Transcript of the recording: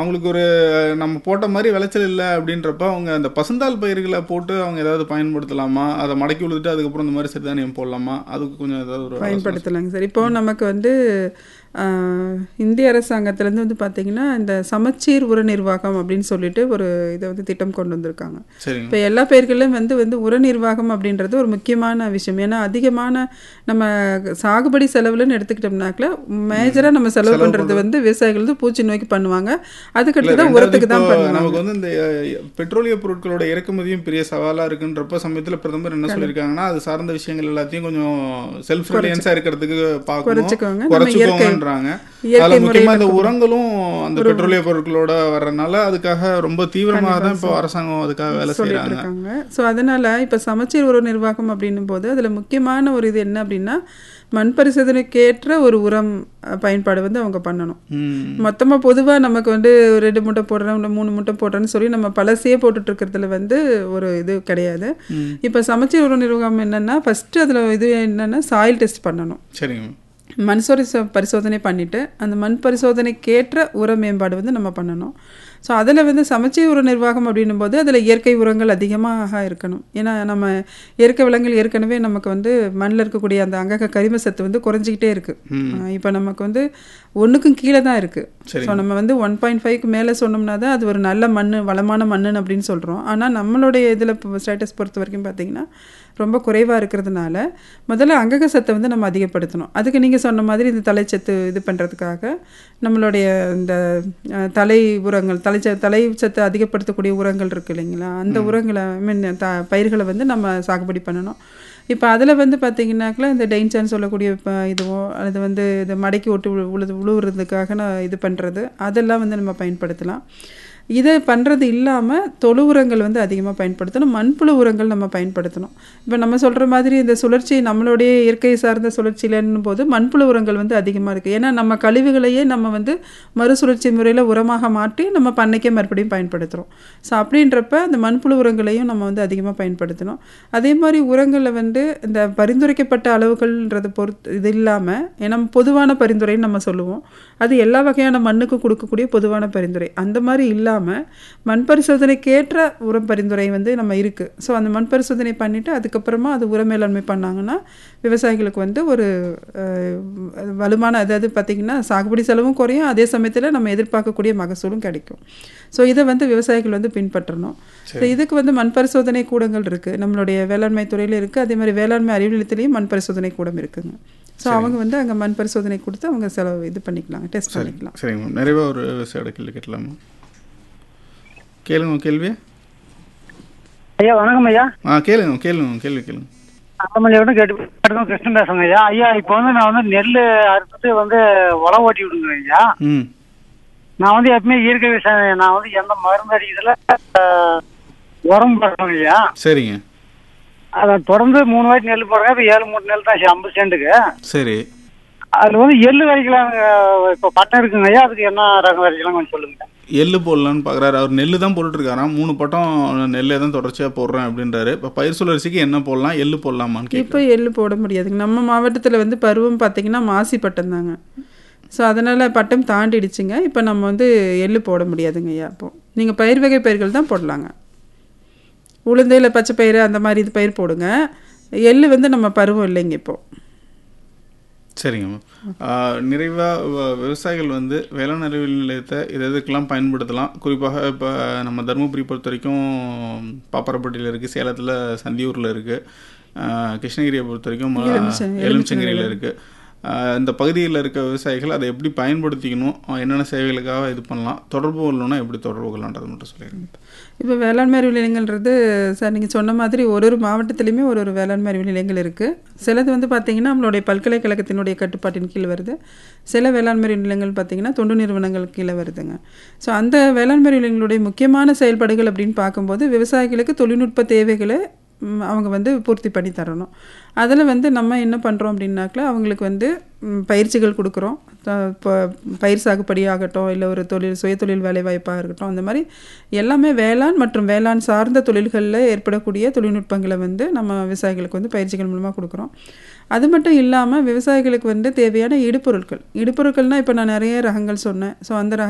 அவங்களுக்கு ஒரு நம்ம போட்ட மாதிரி விளைச்சல் இல்லை அப்படின்றப்ப அவங்க அந்த பசுந்தாள் பயிர்களை போட்டு அவங்க ஏதாவது பயன்படுத்தலாமா அதை மடக்கி விழுந்துட்டு அதுக்கப்புறம் இந்த மாதிரி சிறுதானியம் போடலாமா அதுக்கு கொஞ்சம் ஏதாவது ஒரு ஆலோசனை பயன்படுத்தலாங்க சார் இப்போ நமக்கு வந்து ஆஹ், இந்திய அரசாங்கத்திலேருந்து வந்து பார்த்திங்கன்னா இந்த சமச்சீர் உர நிர்வாகம் அப்படின்னு சொல்லிட்டு ஒரு இதை வந்து திட்டம் கொண்டு வந்திருக்காங்க சரிங்க இப்போ எல்லா பயிர்களையும் வந்து வந்து உர நிர்வாகம் அப்படின்றது ஒரு முக்கியமான விஷயம் ஏன்னா அதிகமான நம்ம சாகுபடி செலவுலன்னு எடுத்துக்கிட்டோம்னாக்கல மேஜராக நம்ம செலவு பண்ணுறது வந்து விவசாயிகள் வந்து பூச்சி நோய்க்கு பண்ணுவாங்க அதுக்கடுத்து தான் ரெண்டாவது உரத்துக்கு தான் இப்போ பண்ணுவாங்க நமக்கு வந்து இந்த அஹ், பெட்ரோலிய பொருட்களோட இறக்குமதியும் பெரிய சவாலா இருக்குன்றப்ப சமயத்துல பிரதமர் என்ன சொல்லியிருக்காங்கன்னா அது சார்ந்த விஷயங்கள் எல்லாத்தையும் கொஞ்சம் செல்ஃப் ரிலையன்ஸா இருக்கிறதுக்கு பார்க்கணும் குறைச்சிக்கோங்க. நம்ம குறைச்சிக்கோங்கன்றாங்க இயற்கை அதுல முக்கியமா முறையில இந்த உரங்களும் அந்த பெட்ரோலிய பொருட்களோட வர்றதுனால அதுக்காக ரொம்ப தீவிரமாக தான் இப்போ அரசாங்கம் அதுக்காக வேலை சொல்லிட்டு செய்றாங்க இருக்காங்க ஸோ அதனால் இப்போ சமச்சீர் உர நிர்வாகம் அப்படின்னும் போது அதில் முக்கியமான ஒரு இது என்ன அப்படின்னா மண் பரிசோதனைக்கேற்ற ஒரு உரம் அஹ், பயன்பாடு வந்து அவங்க பண்ணணும் ம் மொத்தமாக பொதுவாக நமக்கு வந்து ஒரு ரெண்டு மூட்டை போடுறோம் இல்லை மூணு மூட்டை போடுறோன்னு சொல்லி நம்ம பழசையே போட்டுட்டு இருக்கிறதுல வந்து ஒரு இது கிடையாது ம். இப்போ சமச்சீர் உர நிர்வாகம் என்னென்னா ஃபஸ்ட்டு அதில் இது என்னென்னா சாயில் டெஸ்ட் பண்ணணும் சரிங்க மண் சொரி பரிசோதனை பண்ணிவிட்டு அந்த மண் பரிசோதனைக்கேற்ற உர மேம்பாடு வந்து நம்ம பண்ணணும் ஸோ அதில் வந்து சமச்சீர் உர நிர்வாகம் அப்படின்னும் போது அதில் இயற்கை உரங்கள் அதிகமாக இருக்கணும் ஏன்னா நம்ம இயற்கை விலங்குகள் ஏற்கனவே நமக்கு வந்து மண்ணில் இருக்கக்கூடிய அந்த அங்கக கரிம சத்து வந்து குறைஞ்சிக்கிட்டே இருக்குது இப்போ நமக்கு வந்து ஒன்றுக்கும் கீழே தான் இருக்குது சரி. ஸோ நம்ம வந்து ஒன் பாயிண்ட் ஃபைவ்க்கு மேலே சொன்னோம்னா தான் அது ஒரு நல்ல மண் வளமான மண்ணுன்னு அப்படின்னு சொல்கிறோம் ஆனால் நம்மளுடைய இதில் ஸ்டேட்டஸ் பொறுத்த வரைக்கும் பார்த்தீங்கன்னா ரொம்ப குறைவாக இருக்கிறதுனால முதல்ல அங்கக சத்தை வந்து நம்ம அதிகப்படுத்தணும் அதுக்கு நீங்கள் சொன்ன மாதிரி இந்த தலைச்சத்து இது பண்ணுறதுக்காக நம்மளுடைய இந்த அஹ், தலை உரங்கள் தலைச்ச தலை சத்தை அதிகப்படுத்தக்கூடிய உரங்கள் இருக்கு இல்லைங்களா அந்த உரங்களை ஐ மீன் த பயிர்களை வந்து நம்ம சாகுபடி பண்ணணும் இப்போ அதில் வந்து பார்த்தீங்கன்னாக்கா இந்த டெயின்சான்னு சொல்லக்கூடிய இப்போ இதுவோ அல்லது வந்து இது மடக்கி ஒட்டு உழு உழுது உழுவுறதுக்காக நான் இது பண்ணுறது அதெல்லாம் வந்து நம்ம பயன்படுத்தலாம் இதை பண்ணுறது இல்லாமல் தொழு உரங்கள் வந்து அதிகமாக பயன்படுத்தணும் மண்புழு உரங்கள் நம்ம பயன்படுத்தணும் இப்போ நம்ம சொல்கிற மாதிரி இந்த சுழற்சி நம்மளுடைய இயற்கை சார்ந்த சுழற்சியிலன்னும் போது மண்புழு உரங்கள் வந்து அதிகமாக இருக்குது ஏன்னா நம்ம கழிவுகளையே நம்ம வந்து மறுசுழற்சி முறையில் உரமாக மாற்றி நம்ம பண்ணைக்கே மறுபடியும் பயன்படுத்துகிறோம் ஸோ அப்படின்றப்ப அந்த மண்புழு உரங்களையும் நம்ம வந்து அதிகமாக பயன்படுத்தணும் அதே மாதிரி உரங்களில் வந்து இந்த பரிந்துரைக்கப்பட்ட அளவுகள்ன்றது பொறுத்து இது இல்லாமல் ஏன்னா பொதுவான பரிந்துரைன்னு நம்ம சொல்லுவோம் அது எல்லா வகையான மண்ணுக்கும் கொடுக்கக்கூடிய பொதுவான பரிந்துரை அந்த மாதிரி இல்லாமல் மண் பரிசோதனைக்கேற்ற உரம் பரிந்துரை வந்து நம்ம இருக்குது ஸோ அந்த மண் பரிசோதனை பண்ணிவிட்டு அதுக்கப்புறமா அது உர மேலாண்மை பண்ணாங்கன்னா விவசாயிகளுக்கு வந்து ஒரு அஹ், வலுமான அதாவது பார்த்திங்கன்னா சாகுபடி செலவும் குறையும் அதே சமயத்தில் நம்ம எதிர்பார்க்கக்கூடிய மகசூலும் கிடைக்கும் ஸோ இதை வந்து விவசாயிகள் வந்து பின்பற்றணும் ஸோ இதுக்கு வந்து மண் பரிசோதனை கூடங்கள் இருக்குது நம்மளுடைய வேளாண்மை துறையில் இருக்குது அதே மாதிரி வேளாண்மை அறிவு நிலையத்திலையும் மண் பரிசோதனை கூடம் இருக்குங்க ஸோ அவங்க வந்து அங்கே மண் பரிசோதனை கொடுத்து அவங்க செலவு இது பண்ணிக்கலாம் டெஸ்ட் பண்ணிக்கலாம் சரிங்க மேம் நிறைவாக ஒரு விவசாயோட கேள்வி கேட்கலாமா கேளுங்க உங்க கேள்வி ஐயா வணக்கம் ஐயா ஆ கேளுங்க கேளுங்க உங்க கேள்வி கேளுங்க அம்மலையோட கேட்டு கேட்டு கிருஷ்ணன் பேசுங்க ஐயா ஐயா இப்போ வந்து நான் வந்து நெல் அறுத்துட்டு வந்து உரம் ஓட்டி விடுங்க ஐயா ம் நான் வந்து எப்பவுமே இயற்கை விவசாயம் நான் வந்து எந்த மருந்து அடிக்கிறதுல ஆஹ், உரம் போடுறேங்க ஐயா சரிங்க அதை தொடர்ந்து மூணு வாட்டி நெல் போடுறேன் இப்போ ஏழு மூணு நெல் தான் சரி, ஐம்பது சென்ட்டுக்கு சரி அதில் வந்து எள்ளு விதைக்கலாம் இப்போ பட்டம் இருக்குங்க ஐயா அதுக்கு என்ன ரகம் விதைக்கலாம் கொஞ்சம் சொல்லுங்க எள்ளு போடலான்னு பார்க்குறாரு அவர் நெல்லு தான் போட்டுட்ருக்காராம் மூணு பட்டம் நெல்லை தான் தொடர்ச்சியாக போடுறேன் அப்படின்றாரு இப்போ பயிர் சுழற்சிக்கு என்ன போடலாம் எள்ளு போடலாமான்னு இப்போ கேட்குறேன் எள்ளு போட முடியாதுங்க நம்ம மாவட்டத்தில் வந்து பருவம் பார்த்தீங்கன்னா மாசி பட்டம் தாங்க ஸோ அதனால் பட்டம் தாண்டிடுச்சுங்க இப்போ நம்ம வந்து எள்ளு போட முடியாதுங்க ஐயா இப்போ நீங்கள் பயிர் வகை பயிர்கள் தான் போடலாங்க உளுந்து இல்லை பச்சை பயிறு அந்த மாதிரி இது பயிர் போடுங்க எள்ளு வந்து நம்ம பருவம் இல்லைங்க இப்போ சரிங்க மேம் நிறைவாக விவசாயிகள் வந்து வேளாண் அறிவியல் நிலையத்தை இது எதுக்கெல்லாம் பயன்படுத்தலாம் குறிப்பாக இப்போ நம்ம தருமபுரி பொறுத்த வரைக்கும் பாப்பரப்பட்டியில் இருக்குது சேலத்தில் சந்தியூரில் இருக்குது கிருஷ்ணகிரியை பொறுத்த வரைக்கும் ம- எலுமிச்சை- எலுமிச்சங்கிரியில் இருக்குது இந்த பகுதியில் இருக்க விவசாயிகள் அதை எப்படி பயன்படுத்திக்கணும் அஹ் என்னென்ன சேவைகளுக்காக இது பண்ணலாம் தொடர்பு கொள்ளணும்னா எப்படி தொடர்பு கொள்ளலான்றது மட்டும் சொல்லிடுங்க இப்போ வேளாண்மை அறிவு நிலையங்கள்ன்றது சார் நீங்கள் சொன்ன மாதிரி ஒரு ஒரு மாவட்டத்துலேயுமே ஒரு ஒரு வேளாண்மை அறிவு நிலையங்கள் இருக்குது சிலது வந்து பார்த்திங்கன்னா நம்மளுடைய பல்கலைக்கழகத்தினுடைய கட்டுப்பாட்டின் கீழ் வருது சில வேளாண்மை அறிவு நிலையங்கள் பார்த்திங்கன்னா தொண்டு நிறுவனங்கள் கீழே வருதுங்க ஸோ அந்த வேளாண்மை அறிவு நிலையங்களுடைய முக்கியமான செயல்பாடுகள் அப்படின்னு பார்க்கும்போது விவசாயிகளுக்கு தொழில்நுட்ப தேவைகளை ம், அவங்க வந்து பூர்த்தி பண்ணி தரணும் அதில் வந்து நம்ம என்ன பண்ணுறோம் அப்படின்னாக்கல அவங்களுக்கு வந்து ம், பயிற்சிகள் கொடுக்குறோம் த- இப்போ பயிர் சாகுபடி ஆகட்டும் இல்லை ஒரு தொழில் சுயதொழில் வேலைவாய்ப்பாக இருக்கட்டும் அந்த மாதிரி எல்லாமே வேளாண் மற்றும் வேளாண் சார்ந்த தொழில்களில் ஏற்படக்கூடிய தொழில்நுட்பங்களை வந்து நம்ம விவசாயிகளுக்கு வந்து பயிற்சிகள் மூலமாக கொடுக்குறோம் அது மட்டும் இல்லாமல் விவசாயிகளுக்கு வந்து தேவையான இடுபொருட்கள் இடுபொருட்கள்னால் இப்போ நான் நிறைய ரகங்கள் சொன்னேன் ஸோ அந்த ரக